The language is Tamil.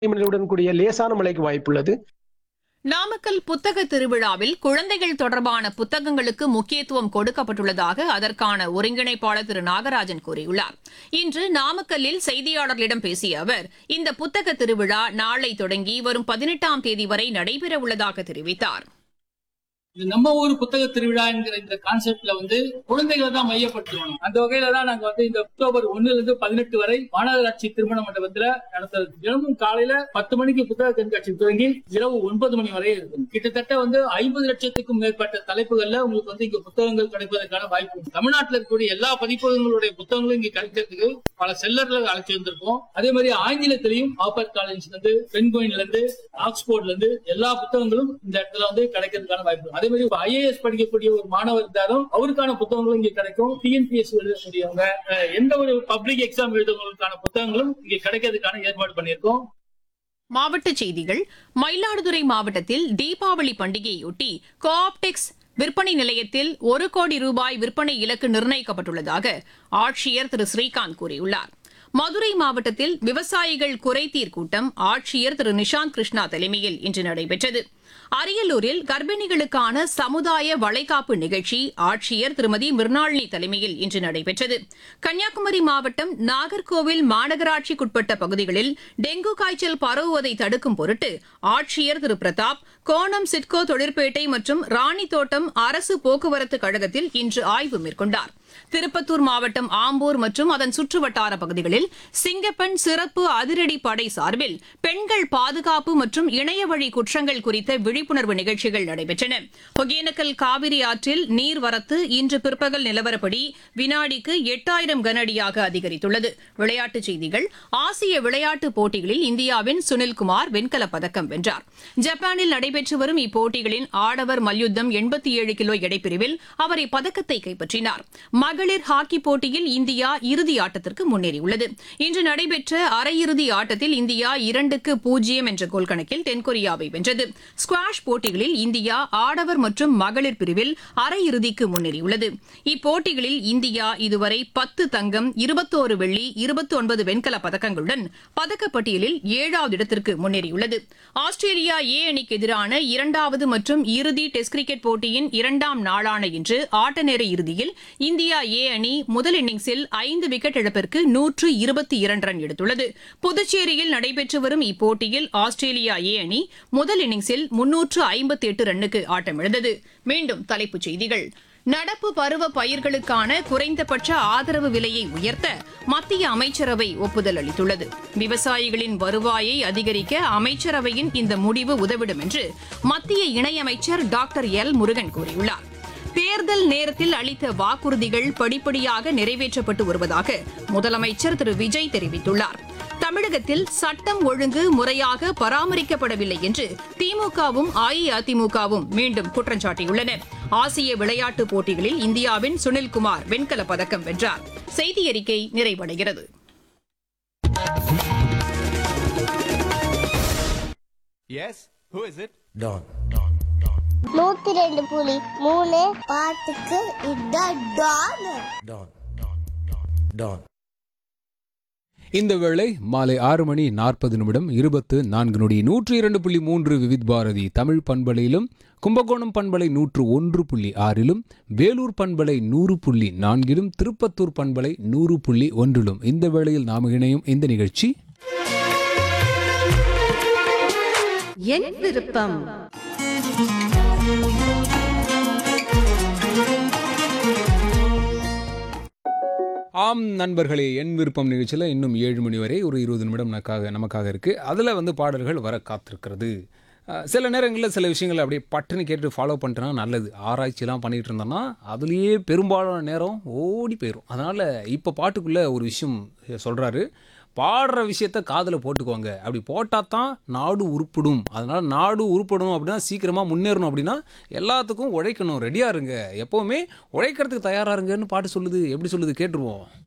மழையுடன் கூடிய லேசான மழைக்கு வாய்ப்புள்ளது நாமக்கல் புத்தக திருவிழாவில் குழந்தைகள் தொடர்பான புத்தகங்களுக்கு முக்கியத்துவம் கொடுக்கப்பட்டுள்ளதாக அதற்கான ஒருங்கிணைப்பாளர் திரு நாகராஜன் கூறியுள்ளார் இன்று நாமக்கல்லில் செய்தியாளர்களிடம் பேசிய அவர் இந்த புத்தக திருவிழா நாளை தொடங்கி வரும் பதினெட்டாம் தேதி வரை நடைபெறவுள்ளதாக தெரிவித்தார் இது நம்ம ஊர் புத்தக திருவிழா என்கிற இந்த கான்செப்ட்ல வந்து குழந்தைகளை தான் மையப்படுத்தணும் அந்த வகையில தான் நாங்க வந்து இந்த அக்டோபர் ஒண்ணுல இருந்து பதினெட்டு வரை மாநகராட்சி திருமண மண்டபத்துல நடத்துறது தினமும் காலையில பத்து மணிக்கு புத்தக கண்காட்சி துவங்கி இரவு ஒன்பது மணி வரை இருக்கும் கிட்டத்தட்ட வந்து ஐம்பது லட்சத்துக்கும் மேற்பட்ட தலைப்புகள்ல உங்களுக்கு வந்து இங்க புத்தகங்கள் கிடைப்பதற்கான வாய்ப்பு உண்டு. தமிழ்நாட்டில் இருக்கக்கூடிய எல்லா பதிப்பகங்களுடைய புத்தகங்களும் இங்க கிடைக்கிறதுக்கு பல செல்லர்களை அழைச்சி வந்திருக்கோம் அதே மாதிரி ஆங்கிலத்திலையும் ஆப்பர் காலேஜ்ல இருந்து பென்கோயின்ல இருந்து ஆக்ஸ்போர்ட்ல இருந்து எல்லா புத்தகங்களும் இந்த இடத்துல வந்து கிடைக்கிறதுக்கான வாய்ப்பு இருக்கு. அதே மாதிரி ஐஏஎஸ் படிக்கக்கூடிய ஒரு மாணவர் இருந்தாலும் அவருக்கான புத்தகங்களும் இங்க கிடைக்கும் டிஎன்பிஎஸ் எழுதக்கூடியவங்க அஹ், எந்த ஒரு பப்ளிக் எக்ஸாம் எழுதுவதற்கான புத்தகங்களும் இங்க கிடைக்கிறதுக்கான ஏற்பாடு பண்ணியிருக்கோம் மாவட்டச் செய்திகள் மயிலாடுதுறை மாவட்டத்தில் தீபாவளி பண்டிகையொட்டி கோஆப்டெக்ஸ் விற்பனை நிலையத்தில் ஒரு கோடி ரூபாய் விற்பனை இலக்கு நிர்ணயிக்கப்பட்டுள்ளதாக ஆட்சியர் திரு ஸ்ரீகாந்த் கூறியுள்ளார் மதுரை மாவட்டத்தில் விவசாயிகள் குறைதீர் கூட்டம் ஆட்சியர் திரு நிஷாந்த் கிருஷ்ணா தலைமையில் இன்று நடைபெற்றது அரியலூரில் கர்ப்பிணிகளுக்கான சமுதாய வளைகாப்பு நிகழ்ச்சி ஆட்சியர் திருமதி மிர்னாளினி தலைமையில் இன்று நடைபெற்றது கன்னியாகுமரி மாவட்டம் நாகர்கோவில் மாநகராட்சிக்குட்பட்ட பகுதிகளில் டெங்கு காய்ச்சல் பரவுவதை தடுக்கும் பொருட்டு ஆட்சியர் திரு பிரதாப் கோணம் சிட்கோ தொழிற்பேட்டை மற்றும் ராணித்தோட்டம் அரசு போக்குவரத்து கழகத்தில் இன்று ஆய்வு மேற்கொண்டார் திருப்பத்தூர் மாவட்டம் ஆம்பூர் மற்றும் அதன் சுற்றுவட்டார பகுதிகளில் சிங்கப்பெண் சிறப்பு அதிரடி படை சார்பில் பெண்கள் பாதுகாப்பு மற்றும் இணையவழி குற்றங்கள் குறித்த விழிப்புணர்வு நிகழ்ச்சிகள் நடைபெற்றன ஒகேனக்கல் காவிரி ஆற்றில் நீர்வரத்து இன்று பிற்பகல் நிலவரப்படி வினாடிக்கு எட்டாயிரம் கனஅடியாக அதிகரித்துள்ளது விளையாட்டுச் செய்திகள் ஆசிய விளையாட்டுப் போட்டிகளில் இந்தியாவின் சுனில்குமார் வெண்கலப் பதக்கம் வென்றார் ஜப்பானில் நடைபெற்று வரும் இப்போட்டிகளின் ஆடவர் மல்யுத்தம் எண்பத்தி ஏழு கிலோ எடைப்பிரிவில் அவர் இப்பதக்கத்தை கைப்பற்றினார் மகளிர் ஹாக்கி போட்டியில் இந்தியா இறுதி ஆட்டத்திற்கு முன்னேறியுள்ளது இன்று நடைபெற்ற அரையிறுதி ஆட்டத்தில் இந்தியா இரண்டுக்கு பூஜ்ஜியம் என்ற கோல் கணக்கில் தென்கொரியாவை வென்றது ஸ்குவாஷ் போட்டிகளில் இந்தியா ஆடவர் மற்றும் மகளிர் பிரிவில் அரையிறுதிக்கு முன்னேறியுள்ளது இப்போட்டிகளில் இந்தியா இதுவரை பத்து தங்கம் இருபத்தோரு வெள்ளி இருபத்தி ஒன்பது வெண்கல பதக்கங்களுடன் பதக்கப்பட்டியலில் ஏழாவது இடத்திற்கு முன்னேறியுள்ளது ஆஸ்திரேலியா ஏ அணிக்கு எதிரான இரண்டாவது மற்றும் இறுதி டெஸ்ட் கிரிக்கெட் போட்டியின் இரண்டாம் நாளான இன்று ஆட்ட நேர இறுதியில் இந்தியா ஏ அணி முதல் இன்னிங்ஸில் ஐந்து விக்கெட் இழப்பிற்கு நூற்று இருபத்தி இரண்டு ரன் எடுத்துள்ளது புதுச்சேரியில் நடைபெற்று வரும் இப்போட்டியில் ஆஸ்திரேலியா ஏ அணி முதல் இன்னிங்ஸில் முன்னூற்று ஐம்பத்தி எட்டு ரன்னுக்கு ஆட்டமிழந்தது மீண்டும் தலைப்புச் செய்திகள் நடப்பு பருவ பயிர்களுக்கான குறைந்தபட்ச ஆதரவு விலையை உயர்த்த மத்திய அமைச்சரவை ஒப்புதல் அளித்துள்ளது விவசாயிகளின் வருவாயை அதிகரிக்க அமைச்சரவையின் இந்த முடிவு உதவிடும் என்று மத்திய இணையமைச்சர் டாக்டர் எல் முருகன் கூறியுள்ளார் தேர்தல் நேரத்தில் அளித்த வாக்குறுதிகள் படிப்படியாக நிறைவேற்றப்பட்டு வருவதாக முதலமைச்சர் திரு விஜய் தெரிவித்துள்ளார் தமிழகத்தில் சட்டம் ஒழுங்கு முறையாக பராமரிக்கப்படவில்லை என்று திமுகவும் அஇஅதிமுகவும் மீண்டும் குற்றம் சாட்டியுள்ளன ஆசிய விளையாட்டுப் போட்டிகளில் இந்தியாவின் சுனில்குமார் வெண்கலப் பதக்கம் வென்றார் செய்தி அறிக்கை நிறைவடைகிறது Yes? Who is it? Don. நூத்தி ரெண்டு புலி மூணு பாட்டுக்கு இதான் டான் Don. Don. இந்த வேளை மாலை ஆறு மணி நாற்பது நிமிடம் இருபத்து நான்கு நொடி நூற்று இரண்டு புள்ளி மூன்று விவித் பாரதி தமிழ் பண்பலையிலும் கும்பகோணம் பண்பலை நூற்று ஒன்று புள்ளி ஆறிலும் வேலூர் பண்பலை நூறு புள்ளி நான்கிலும் திருப்பத்தூர் பண்பலை நூறு புள்ளி ஒன்றிலும் இந்த வேளையில் நாம் இணையும் இந்த நிகழ்ச்சி என் விருப்பம் ஆம் நண்பர்களே என் விருப்பம் நிகழ்ச்சியில் இன்னும் ஏழு மணி வரை ஒரு இருபது நிமிடம் நமக்காக நமக்காக இருக்குது அதில் வந்து பாடல்கள் வர காத்திருக்கிறது அஹ், சில நேரங்களில் சில விஷயங்களை அப்படியே பட்டுன்னு கேட்டு ஃபாலோ பண்ணிட்டோன்னா நல்லது ஆராய்ச்சிலாம் பண்ணிகிட்டு இருந்தோம்னா அதுலேயே பெரும்பாலான நேரம் ஓடி போயிடும் அதனால் இப்போ பாட்டுக்குள்ளே ஒரு விஷயம் சொல்கிறாரு பாடுற விஷயத்த காதில் போட்டுக்கோங்க அப்படி போட்டால் தான் நாடு உருப்படும் அதனால் நாடு உருப்படணும் அப்படின்னா சீக்கிரமாக முன்னேறணும் அப்படின்னா எல்லாத்துக்கும் உழைக்கணும் ரெடியாக இருங்க எப்போவுமே உழைக்கிறதுக்கு தயாராக இருங்கன்னு பாட்டு சொல்லுது எப்படி சொல்லுது கேட்டுருவோம்